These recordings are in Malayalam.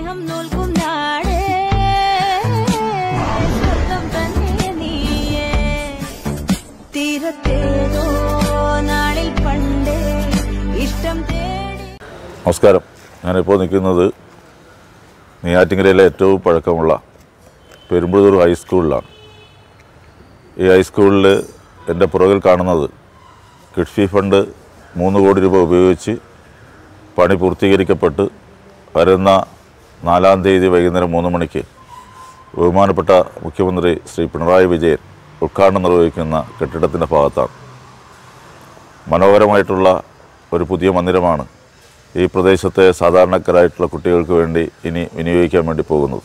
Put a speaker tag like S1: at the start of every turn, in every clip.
S1: സ്നേഹം നോൽക്കും നാടേ സ്വർഗം തന്നെ നീയേ തീരത്തേതോ നാളിൽ പണ്ടേ ഇഷ്ടം തേടി
S2: നമസ്കാരം ഞാനിപ്പോൾ നിൽക്കുന്നത് നെയ്യാറ്റിങ്കരയിലെ ഏറ്റവും പഴക്കമുള്ള പെരുമ്പഴൂർ ഹൈസ്കൂളിലാണ് ഈ ഹൈസ്കൂളിൽ എൻ്റെ പുറകിൽ കാണുന്നത് കിഡ്ഫി ഫണ്ട് മൂന്ന് കോടി രൂപ ഉപയോഗിച്ച് പണി പൂർത്തീകരിക്കപ്പെട്ട് വരുന്ന നാലാം തീയതി വൈകുന്നേരം മൂന്ന് മണിക്ക് ബഹുമാനപ്പെട്ട മുഖ്യമന്ത്രി ശ്രീ പിണറായി വിജയൻ ഉദ്ഘാടനം നിർവഹിക്കുന്ന കെട്ടിടത്തിൻ്റെ ഭാഗത്താണ് മനോഹരമായിട്ടുള്ള ഒരു പുതിയ മന്ദിരമാണ് ഈ പ്രദേശത്തെ സാധാരണക്കാരായിട്ടുള്ള കുട്ടികൾക്ക് വേണ്ടി ഇനി വിനിയോഗിക്കാൻ വേണ്ടി പോകുന്നത്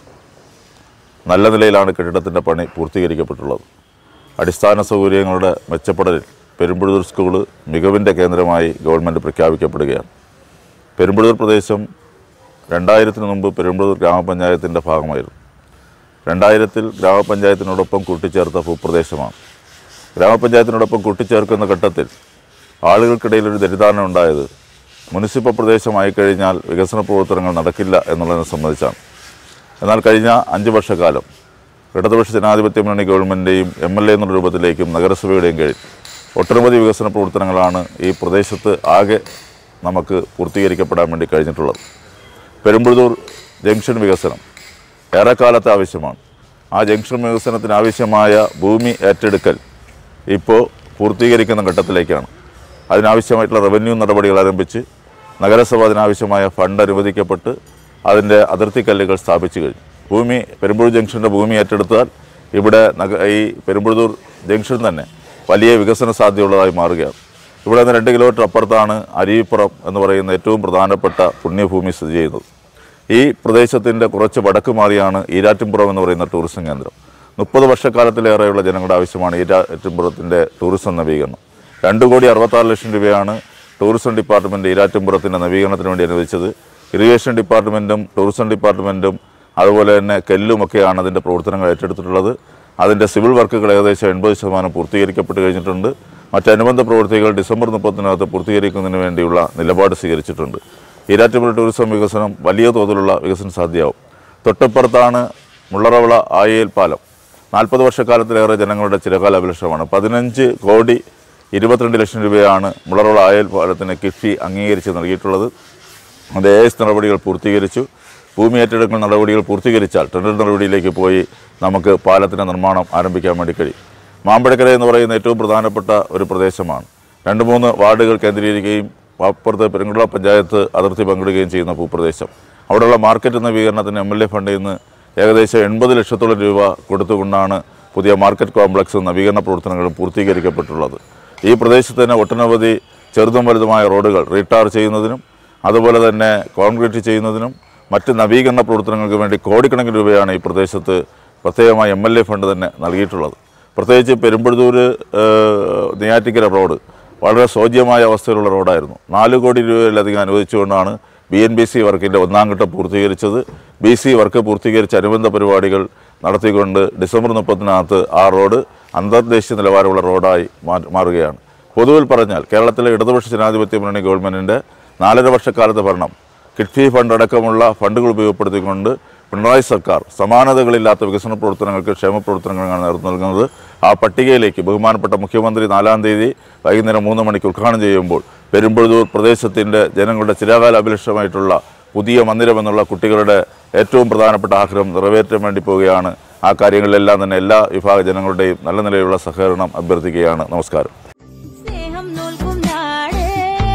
S2: നല്ല നിലയിലാണ് കെട്ടിടത്തിൻ്റെ പണി പൂർത്തീകരിക്കപ്പെട്ടുള്ളത് അടിസ്ഥാന സൗകര്യങ്ങളുടെ മെച്ചപ്പെടലിൽ പെരുമ്പഴൂർ സ്കൂള് മികവിൻ്റെ കേന്ദ്രമായി ഗവൺമെൻറ് പ്രഖ്യാപിക്കപ്പെടുകയാണ് പെരുമ്പഴൂർ പ്രദേശം രണ്ടായിരത്തിന് മുമ്പ് പെരുമ്പഴൂർ ഗ്രാമപഞ്ചായത്തിൻ്റെ ഭാഗമായിരുന്നു രണ്ടായിരത്തിൽ ഗ്രാമപഞ്ചായത്തിനോടൊപ്പം കൂട്ടിച്ചേർത്ത ഭൂപ്രദേശമാണ് ഗ്രാമപഞ്ചായത്തിനോടൊപ്പം കൂട്ടിച്ചേർക്കുന്ന ഘട്ടത്തിൽ ആളുകൾക്കിടയിൽ ഒരു തെറ്റിദ്ധാരണ ഉണ്ടായത് മുനിസിപ്പൽ പ്രദേശമായി കഴിഞ്ഞാൽ വികസന പ്രവർത്തനങ്ങൾ നടക്കില്ല എന്നുള്ളതിനെ സംബന്ധിച്ചാണ് എന്നാൽ കഴിഞ്ഞ അഞ്ച് വർഷക്കാലം ഇടതുപക്ഷ ജനാധിപത്യ മുന്നണി ഗവൺമെൻറ്റിൻ്റെയും എം എൽ എ എന്നുള്ള രൂപത്തിലേക്കും നഗരസഭയുടെയും കീഴിൽ ഒട്ടനവധി വികസന പ്രവർത്തനങ്ങളാണ് ഈ പ്രദേശത്ത് ആകെ നമുക്ക് പൂർത്തീകരിക്കപ്പെടാൻ വേണ്ടി കഴിഞ്ഞിട്ടുള്ളത് പെരുമ്പഴൂർ ജംഗ്ഷൻ വികസനം ഏറെക്കാലത്തെ ആവശ്യമാണ് ആ ജംഗ്ഷൻ വികസനത്തിന് ആവശ്യമായ ഭൂമി ഏറ്റെടുക്കൽ ഇപ്പോൾ പൂർത്തീകരിക്കുന്ന ഘട്ടത്തിലേക്കാണ് അതിനാവശ്യമായിട്ടുള്ള റവന്യൂ നടപടികൾ ആരംഭിച്ച് നഗരസഭ അതിനാവശ്യമായ ഫണ്ട് അനുവദിക്കപ്പെട്ട് അതിൻ്റെ അതിർത്തി കല്ലുകൾ സ്ഥാപിച്ചു കഴിഞ്ഞു ഭൂമി പെരുമ്പഴൂർ ജംഗ്ഷൻ്റെ ഭൂമി ഏറ്റെടുത്താൽ ഇവിടെ നഗ ഈ പെരുമ്പഴൂർ ജംഗ്ഷൻ തന്നെ വലിയ വികസന സാധ്യതയുള്ളതായി മാറുകയാണ് ഇവിടെ നിന്ന് രണ്ട് കിലോമീറ്റർ അപ്പുറത്താണ് അരുവിപ്പുറം എന്ന് പറയുന്ന ഏറ്റവും പ്രധാനപ്പെട്ട പുണ്യഭൂമി സ്ഥിതി ചെയ്യുന്നത് ഈ പ്രദേശത്തിൻ്റെ കുറച്ച് വടക്ക് മാറിയാണ് ഈരാറ്റുംപുറം എന്ന് പറയുന്ന ടൂറിസം കേന്ദ്രം മുപ്പത് വർഷക്കാലത്തിലേറെയുള്ള ജനങ്ങളുടെ ആവശ്യമാണ് ഈരാറ്റുംപുറത്തിൻ്റെ ടൂറിസം നവീകരണം രണ്ട് കോടി അറുപത്താറ് ലക്ഷം രൂപയാണ് ടൂറിസം ഡിപ്പാർട്ട്മെൻറ്റ് ഈരാറ്റുംപുറത്തിൻ്റെ നവീകരണത്തിന് വേണ്ടി അനുവദിച്ചത് ഇറിഗേഷൻ ഡിപ്പാർട്ട്മെൻറ്റും ടൂറിസം ഡിപ്പാർട്ട്മെൻറ്റും അതുപോലെ തന്നെ കെല്ലുമൊക്കെയാണ് അതിൻ്റെ പ്രവർത്തനങ്ങൾ ഏറ്റെടുത്തിട്ടുള്ളത് അതിൻ്റെ സിവിൽ വർക്കുകൾ ഏകദേശം എൺപത് ശതമാനം പൂർത്തീകരിക്കപ്പെട്ട് കഴിഞ്ഞിട്ടുണ്ട് മറ്റനുബന്ധ പ്രവൃത്തികൾ ഡിസംബർ മുപ്പത്തിനകത്ത് പൂർത്തീകരിക്കുന്നതിന് വേണ്ടിയുള്ള നിലപാട് സ്വീകരിച്ചിട്ടുണ്ട് ഈരാറ്റുപുഴ ടൂറിസം വികസനം വലിയ തോതിലുള്ള വികസന സാധ്യമാവും തൊട്ടപ്പുറത്താണ് മുള്ളറവിള ആയേൽ പാലം നാൽപ്പത് വർഷക്കാലത്തിലേറെ ജനങ്ങളുടെ ചിരകാല അഭിലഷമാണ് പതിനഞ്ച് കോടി ഇരുപത്തിരണ്ട് ലക്ഷം രൂപയാണ് മുള്ളറവിള ആയേൽ പാലത്തിന് കിഫി അംഗീകരിച്ച് നൽകിയിട്ടുള്ളത് അത് എ എസ് നടപടികൾ പൂർത്തീകരിച്ചു ഭൂമി ഏറ്റെടുക്കൽ നടപടികൾ പൂർത്തീകരിച്ചാൽ ടെൻഡർ നടപടിയിലേക്ക് പോയി നമുക്ക് പാലത്തിൻ്റെ നിർമ്മാണം ആരംഭിക്കാൻ വേണ്ടി കഴിയും മാമ്പഴക്കര എന്ന് പറയുന്ന ഏറ്റവും പ്രധാനപ്പെട്ട ഒരു പ്രദേശമാണ് രണ്ട് മൂന്ന് വാർഡുകൾ കേന്ദ്രീകരിക്കുകയും അപ്പുറത്ത് പെരുങ്കുള പഞ്ചായത്ത് അതിർത്തി പങ്കിടുകയും ചെയ്യുന്ന ഭൂപ്രദേശം അവിടെയുള്ള മാർക്കറ്റ് നവീകരണത്തിന് എം എൽ എ ഫണ്ടിൽ നിന്ന് ഏകദേശം എൺപത് ലക്ഷത്തോളം രൂപ കൊടുത്തുകൊണ്ടാണ് പുതിയ മാർക്കറ്റ് കോംപ്ലക്സ് നവീകരണ പ്രവർത്തനങ്ങളും പൂർത്തീകരിക്കപ്പെട്ടുള്ളത് ഈ പ്രദേശത്ത് തന്നെ ഒട്ടനവധി ചെറുതും വലുതുമായ റോഡുകൾ റീടാർ ചെയ്യുന്നതിനും അതുപോലെ തന്നെ കോൺക്രീറ്റ് ചെയ്യുന്നതിനും മറ്റ് നവീകരണ പ്രവർത്തനങ്ങൾക്ക് വേണ്ടി കോടിക്കണക്കിന് രൂപയാണ് ഈ പ്രദേശത്ത് പ്രത്യേകമായി എം എൽ എ ഫണ്ട് തന്നെ നൽകിയിട്ടുള്ളത് പ്രത്യേകിച്ച് പെരുമ്പഴൂർ നെയ്യാറ്റിക്കര റോഡ് വളരെ ശോച്യമായ അവസ്ഥയിലുള്ള റോഡായിരുന്നു നാല് കോടി രൂപയിലധികം അനുവദിച്ചുകൊണ്ടാണ് ബി എൻ ബി സി വർക്കിൻ്റെ ഒന്നാം ഘട്ടം പൂർത്തീകരിച്ചത് ബി സി വർക്ക് പൂർത്തീകരിച്ച അനുബന്ധ പരിപാടികൾ നടത്തിക്കൊണ്ട് ഡിസംബർ മുപ്പത്തിനകത്ത് ആ റോഡ് അന്തർദേശീയ നിലവാരമുള്ള റോഡായി മാ- മാറുകയാണ് പൊതുവിൽ പറഞ്ഞാൽ കേരളത്തിലെ ഇടതുപക്ഷ ജനാധിപത്യ മുന്നണി ഗവൺമെൻറ്റിൻ്റെ നാലര വർഷക്കാലത്തെ ഭരണം കിഡ്ഫി ഫണ്ട് അടക്കമുള്ള ഫണ്ടുകൾ ഉപയോഗപ്പെടുത്തിക്കൊണ്ട് പിണറായി സർക്കാർ സമാനതകളില്ലാത്ത വികസന പ്രവർത്തനങ്ങൾക്ക് ക്ഷേമ പ്രവർത്തനങ്ങളാണ് നേതൃത്വം നൽകുന്നത് ആ പട്ടികയിലേക്ക് ബഹുമാനപ്പെട്ട മുഖ്യമന്ത്രി നാലാം തീയതി വൈകുന്നേരം മൂന്ന് മണിക്ക് ഉദ്ഘാടനം ചെയ്യുമ്പോൾ പെരുമ്പഴൂർ പ്രദേശത്തിൻ്റെ ജനങ്ങളുടെ ചിരകാല അഭിലഷമായിട്ടുള്ള പുതിയ മന്ദിരം എന്നുള്ള കുട്ടികളുടെ ഏറ്റവും പ്രധാനപ്പെട്ട ആഗ്രഹം നിറവേറ്റാൻ വേണ്ടി പോവുകയാണ് ആ കാര്യങ്ങളിലെല്ലാം തന്നെ എല്ലാ വിഭാഗ ജനങ്ങളുടെയും നല്ല നിലയിലുള്ള സഹകരണം അഭ്യർത്ഥിക്കുകയാണ് നമസ്കാരം
S1: സ്നേഹം നോൽക്കും നാടേ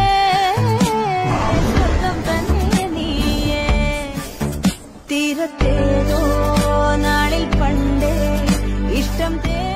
S1: സ്വർഗം തന്നെ നീയേ തീരത്തേതോ നാളിൽ പണ്ടേ ഇഷ്ടം തേ